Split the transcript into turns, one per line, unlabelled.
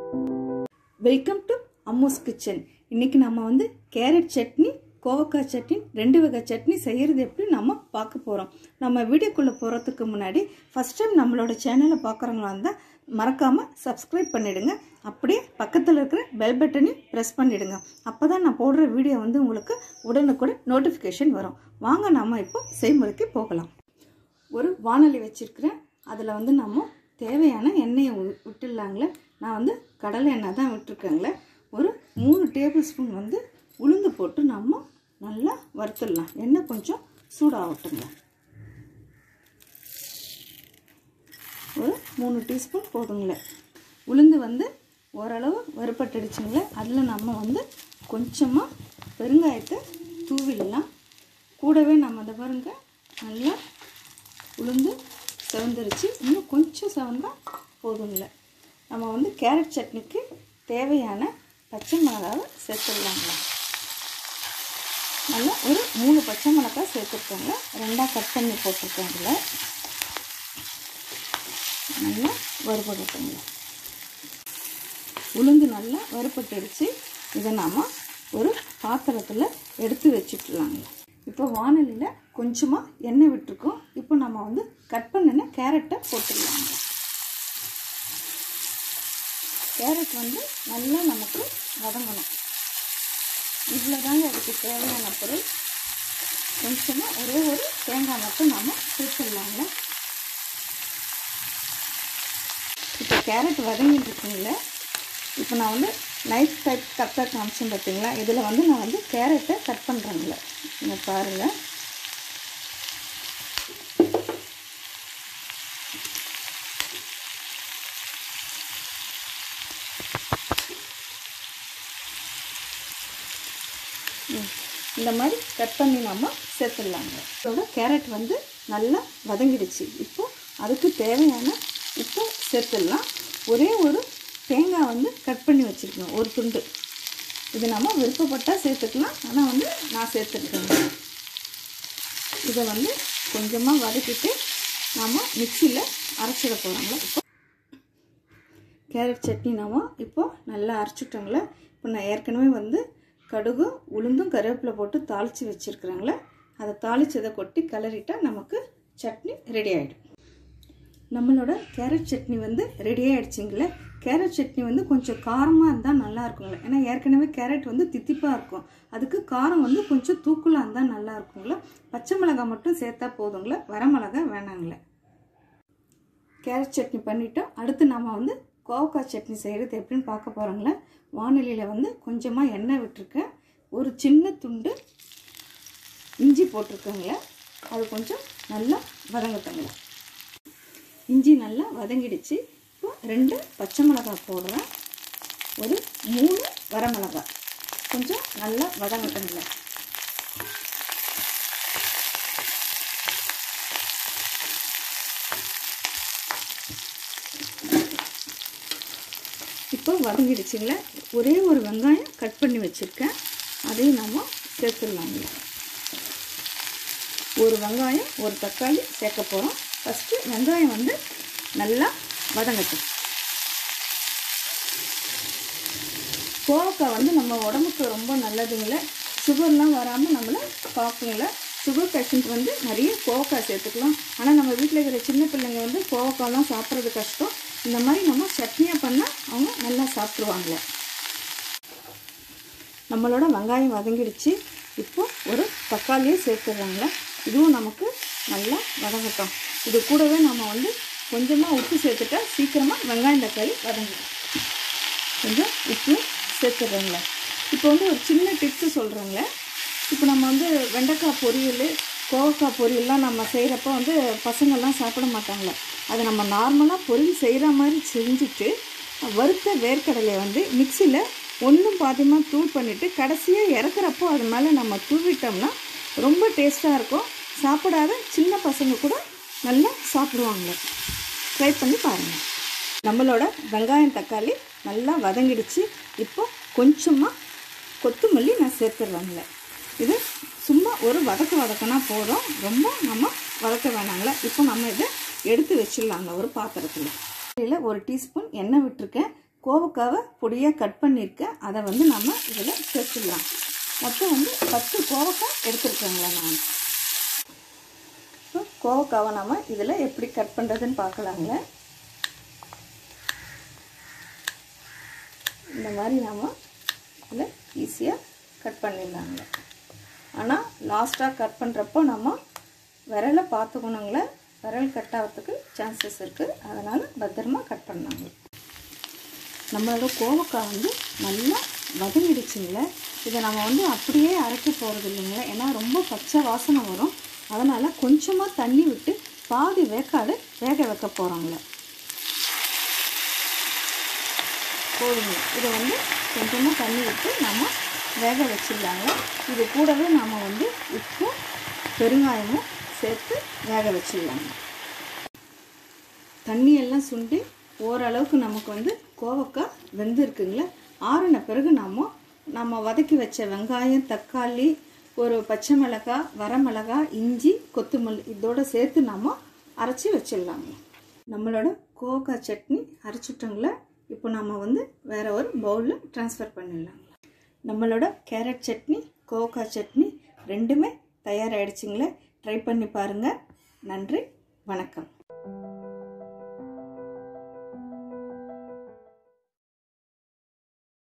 Welcome to Ammu's kitchen இன்னைக்கு நம்ம வந்து கேரட் சட்னி கோவக்காய் சட்னி ரெண்டு வகை சட்னி செய்கிறது எப்படி நம்ம பார்க்க போகிறோம் நம்ம வீடியோக்குள்ளே போகிறதுக்கு முன்னாடி ஃபஸ்ட் டைம் நம்மளோட சேனலை பார்க்குறவங்களா இருந்தால் மறக்காமல் சப்ஸ்கிரைப் பண்ணிடுங்க அப்படியே பக்கத்தில் இருக்கிற பெல் பட்டனையும் ப்ரெஸ் பண்ணிடுங்க அப்போ தான் நான் போடுற வீடியோ வந்து உங்களுக்கு உடனுக்குடன் நோட்டிஃபிகேஷன் வரும் வாங்க நம்ம இப்போ செய்முறைக்கு போகலாம் ஒரு வானொலி வச்சுருக்கிறேன் அதில் வந்து நம்ம தேவையான எண்ணெயை வி- விட்டுடலாங்களே நான் வந்து கடலை எண்ணெய் தான் விட்டுருக்கேங்களே ஒரு மூணு டேபிள் ஸ்பூன் வந்து உளுந்து போட்டு நம்ம நல்லா வறுத்துடலாம் எண்ணெய் கொஞ்சம் சூடாகட்டுங்க ஒரு மூணு டீஸ்பூன் போதுங்களே உளுந்து வந்து ஓரளவு வறுப்பட்டுடுச்சுங்களே அதில் நம்ம வந்து கொஞ்சமாக பெருங்காயத்தை தூவிடலாம் கூடவே நம்ம அதை பாருங்க நல்லா உளுந்து செவந்துருச்சு இன்னும் கொஞ்சம் செவந்தா போதுங்களே நம்ம வந்து கேரட் சட்னிக்கு தேவையான பச்சை மிளகாவை சேர்த்துடலாங்களா நல்லா ஒரு மூணு பச்சை மிளகாய் சேர்த்துருக்கோங்க ரெண்டாக கட் பண்ணி போட்டிருக்கோங்கள நல்லா வறுபடட்டுங்க உளுந்து நல்லா வறுபட்டுடுச்சு இதை நாம் ஒரு பாத்திரத்தில் எடுத்து வச்சுக்கலாங்க இப்போ வானலியில் கொஞ்சமாக எண்ணெய் விட்டுருக்கோம் இப்போ நம்ம வந்து கட் பண்ணின கேரட்டை போட்டுடலாங்க கேரட் வந்து நல்லா நமக்கு வதங்கணும் இவ்வளோ தாங்க அதுக்கு தேவையான பொருள் கொஞ்சமாக ஒரே ஒரு தேங்காய் மட்டும் நம்ம சேர்த்துடலாங்க இப்போ கேரட் வதங்கிட்டு இருக்குங்களே இப்போ நான் வந்து நைஃப் டைப் கட்டாக காமிச்சேன் பார்த்தீங்களா இதில் வந்து நான் வந்து கேரட்டை கட் பண்ணுறேங்களே இங்கே பாருங்கள் ம். இந்த மாதிரி கட் பண்ணி நம்ம சேர்த்துடலாங்க இதோட கேரட் வந்து நல்லா வதங்கிடுச்சு இப்போ அதுக்கு தேவையான உப்பு சேர்த்துடலாம் ஒரே ஒரு தேங்காய் வந்து கட் பண்ணி வச்சுருக்கணும் ஒரு துண்டு இது நம்ம விருப்பப்பட்டால் சேர்த்துக்கலாம் ஆனால் வந்து நான் சேர்த்துருக்கேங்க இதை வந்து கொஞ்சமாக வதக்கிட்டு நாம் மிக்சியில் அரைச்சிட போகிறாங்க இப்போ கேரட் சட்னி நாம இப்போ நல்லா அரைச்சிட்டோங்களே இப்போ நான் ஏற்கனவே வந்து கடுகு உளுந்தும் கருவேப்பிலை போட்டு தாளித்து வச்சுருக்குறேங்களே அதை தாளிச்சதை கொட்டி கிளறிட்டா நமக்கு சட்னி ரெடி ஆகிடும் நம்மளோட கேரட் சட்னி வந்து ரெடி ஆகிடுச்சிங்களே கேரட் சட்னி வந்து கொஞ்சம் காரமாக இருந்தால் நல்லா இருக்குங்களே ஏன்னா ஏற்கனவே கேரட் வந்து தித்திப்பாக இருக்கும் அதுக்கு காரம் வந்து கொஞ்சம் தூக்கலாக இருந்தால் நல்லா இருக்குங்களே பச்சை மிளகாய் மட்டும் சேர்த்தா போதுங்களே வரமிளகாய் வேணாங்களே கேரட் சட்னி பண்ணிட்டோம் அடுத்து நம்ம வந்து கோவக்காய் சட்னி செய்கிறது எப்படின்னு பார்க்க போகிறோங்களே வானிலையில் வந்து கொஞ்சமாக எண்ணெய் விட்டுருக்கேன் ஒரு சின்ன துண்டு இஞ்சி போட்டிருக்கேங்களே அது கொஞ்சம் நல்லா வதங்கட்டுங்களே இஞ்சி நல்லா வதங்கிடுச்சு இப்போ ரெண்டு பச்சை மிளகாய் போடுறேன் ஒரு மூணு வரமிளகாய் கொஞ்சம் நல்லா வதங்கட்டுங்களே இப்போ வதங்கிடுச்சுங்களே ஒரே ஒரு வெங்காயம் கட் பண்ணி வச்சுருக்கேன் அதையும் நம்ம சேர்த்துடலாங்க ஒரு வெங்காயம் ஒரு தக்காளி சேர்க்க போகிறோம் ஃபஸ்ட்டு வெங்காயம் வந்து நல்லா வதங்கட்டும் கோவக்காய் வந்து நம்ம உடம்புக்கு ரொம்ப நல்லதுங்களே சுகர்லாம் வராமல் நம்மளை காக்குங்களே சுகர் பேஷண்ட் வந்து நிறைய கோவக்காய் சேர்த்துக்கலாம் ஆனால் நம்ம வீட்டில் இருக்கிற சின்ன பிள்ளைங்க வந்து கோவக்காய்லாம் சாப்பிட்றது கஷ்டம் இந்த மாதிரி நம்ம சட்னியாக பண்ணால் அவங்க நல்லா சாப்பிட்ருவாங்களே நம்மளோட வெங்காயம் வதங்கிடுச்சு இப்போ ஒரு தக்காளியை சேர்த்துடுறாங்களே இதுவும் நமக்கு நல்லா வதங்கட்டும் இது கூடவே நம்ம வந்து கொஞ்சமாக உப்பு சேர்த்துட்டா சீக்கிரமாக வெங்காயம் தக்காளி வதங்கிடும் கொஞ்சம் உப்பு சேர்த்துடுறோங்களே இப்போ வந்து ஒரு சின்ன டிப்ஸு சொல்கிறேங்களே இப்போ நம்ம வந்து வெண்டைக்காய் பொரியல் கோவக்காய் பொரியல்லாம் நம்ம செய்கிறப்ப வந்து பசங்கள்லாம் சாப்பிட மாட்டாங்களே அதை நம்ம நார்மலாக பொரியல் செய்கிற மாதிரி செஞ்சுட்டு வறுத்த வேர்க்கடலையை வந்து மிக்சியில் ஒன்றும் பாதியமாக தூள் பண்ணிவிட்டு கடைசியாக இறக்குறப்போ அது மேலே நம்ம தூவிட்டோம்னா ரொம்ப டேஸ்ட்டாக இருக்கும் சாப்பிடாத சின்ன பசங்க கூட நல்லா சாப்பிடுவாங்க ட்ரை பண்ணி பாருங்கள் நம்மளோட வெங்காயம் தக்காளி நல்லா வதங்கிடுச்சு இப்போ கொஞ்சமாக கொத்தமல்லி நான் சேர்த்துடுறாங்களே இது சும்மா ஒரு வதக்க வதக்கினா போதும் ரொம்ப நம்ம வதக்க வேணாங்களே இப்போ நம்ம இதை எடுத்து வச்சிடலாங்க ஒரு பாத்திரத்தில் இதில் ஒரு டீஸ்பூன் எண்ணெய் விட்டுருக்கேன் கோவக்காவை பொடியாக கட் பண்ணியிருக்கேன் அதை வந்து நம்ம இதில் சேர்த்துடலாம் மொத்தம் வந்து பத்து கோவக்காய் எடுத்துருக்கோங்களா நான் இப்போ கோவக்காவை நம்ம இதில் எப்படி கட் பண்ணுறதுன்னு பார்க்கலாங்க இந்த மாதிரி நம்ம இதில் ஈஸியாக கட் பண்ணிடலாங்க ஆனால் லாஸ்ட்டாக கட் பண்ணுறப்போ நம்ம விரலை பார்த்துக்கணுங்களே விரல் கட் ஆகிறதுக்கு சான்சஸ் இருக்குது அதனால் பத்திரமா கட் பண்ணாங்க நம்மளோட கோவக்காய் வந்து நல்லா வதங்கிடுச்சுங்களே இதை நம்ம வந்து அப்படியே அரைக்க போகிறது இல்லைங்களே ஏன்னா ரொம்ப பச்சை வாசனை வரும் அதனால் கொஞ்சமாக தண்ணி விட்டு பாதி வேக்காடு வேக வைக்க போகிறோங்களே போதுங்க இதை வந்து கொஞ்சமாக தண்ணி விட்டு நம்ம வேக வச்சிடலாங்க இது கூடவே நாம் வந்து உப்பும் பெருங்காயமும் சேர்த்து வேக வச்சிடலாங்க தண்ணியெல்லாம் சுண்டி ஓரளவுக்கு நமக்கு வந்து கோவக்காய் வெந்திருக்குங்களே ஆறின பிறகு நாம் நம்ம வதக்கி வச்ச வெங்காயம் தக்காளி ஒரு பச்சை மிளகாய் வரமிளகாய் இஞ்சி கொத்தமல்லி இதோட சேர்த்து நாம் அரைச்சி வச்சிடலாங்க நம்மளோட கோவக்காய் சட்னி அரைச்சிட்டோங்களே இப்போ நம்ம வந்து வேற ஒரு பவுலில் ட்ரான்ஸ்ஃபர் பண்ணிடலாம் நம்மளோட கேரட் சட்னி கோவக்காய் சட்னி ரெண்டுமே தயாராகிடுச்சிங்களே ட்ரை பண்ணி பாருங்கள் நன்றி வணக்கம்